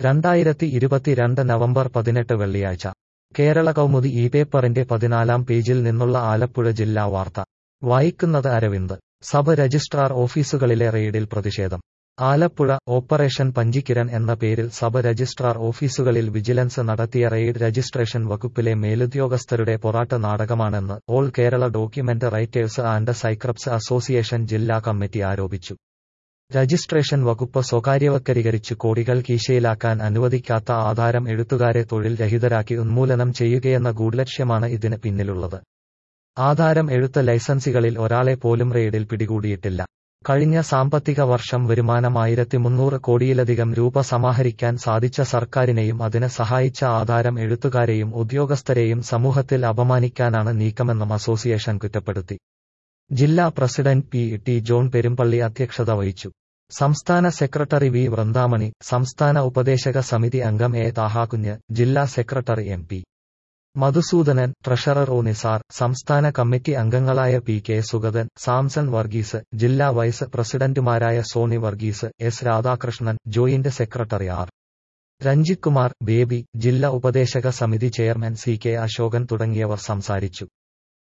രണ്ടായിരത്തി ഇരുപത്തിരണ്ട് നവംബർ പതിനെട്ട് വെള്ളിയാഴ്ച കേരള കൗമുദി ഈ പേപ്പറിന്റെ പതിനാലാം പേജിൽ നിന്നുള്ള ആലപ്പുഴ ജില്ലാ വാർത്ത വായിക്കുന്നത് അരവിന്ദ് സബ് രജിസ്ട്രാർ ഓഫീസുകളിലെ റെയ്ഡിൽ പ്രതിഷേധം ആലപ്പുഴ ഓപ്പറേഷൻ പഞ്ചിക്കിരൺ എന്ന പേരിൽ സബ് രജിസ്ട്രാർ ഓഫീസുകളിൽ വിജിലൻസ് നടത്തിയ റെയ്ഡ് രജിസ്ട്രേഷൻ വകുപ്പിലെ മേലുദ്യോഗസ്ഥരുടെ പൊറാട്ട് നാടകമാണെന്ന് all Kerala document writers and scribes association ജില്ലാ കമ്മിറ്റി ആരോപിച്ചു രജിസ്ട്രേഷൻ വകുപ്പ് സ്വകാര്യവൽക്കരിച്ചു കോടികൾ കീശയിലാക്കാൻ അനുവദിക്കാത്ത ആധാരം എഴുത്തുകാരെ തൊഴിൽ രഹിതരാക്കി ഉന്മൂലനം ചെയ്യുകയെന്ന ഗൂഢലക്ഷ്യമാണ് ഇതിന് പിന്നിലുള്ളത് ആധാരം എഴുത്ത് ലൈസൻസികളിൽ ഒരാളെ പോലും റെയ്ഡിൽ പിടികൂടിയിട്ടില്ല കഴിഞ്ഞ സാമ്പത്തിക വർഷം വരുമാനം ആയിരത്തി മുന്നൂറ് കോടിയിലധികം രൂപ സമാഹരിക്കാൻ സാധിച്ച സർക്കാരിനെയും അതിന് സഹായിച്ച ആധാരം എഴുത്തുകാരെയും ഉദ്യോഗസ്ഥരെയും സമൂഹത്തിൽ അപമാനിക്കാനാണ് നീക്കമെന്നും അസോസിയേഷൻ കുറ്റപ്പെടുത്തി ജില്ലാ president P T John Perumpally അധ്യക്ഷത വഹിച്ചു സംസ്ഥാന സെക്രട്ടറി വി വൃന്ദാമണി സംസ്ഥാന ഉപദേശക സമിതി അംഗം എ താഹാകുഞ്ഞ് ജില്ലാ secretary M P Madhusoodanan treasurer O Nisar സംസ്ഥാന കമ്മിറ്റി അംഗങ്ങളായ പി കെ സുഗതൻ സാംസൺ വർഗീസ് ജില്ലാ വൈസ് പ്രസിഡന്റുമാരായ Sony Varghese S Radhakrishnan joint secretary R Ranjith Kumar Baby ജില്ലാ ഉപദേശക സമിതി ചെയർമാൻ സി കെ അശോകൻ തുടങ്ങിയവർ സംസാരിച്ചു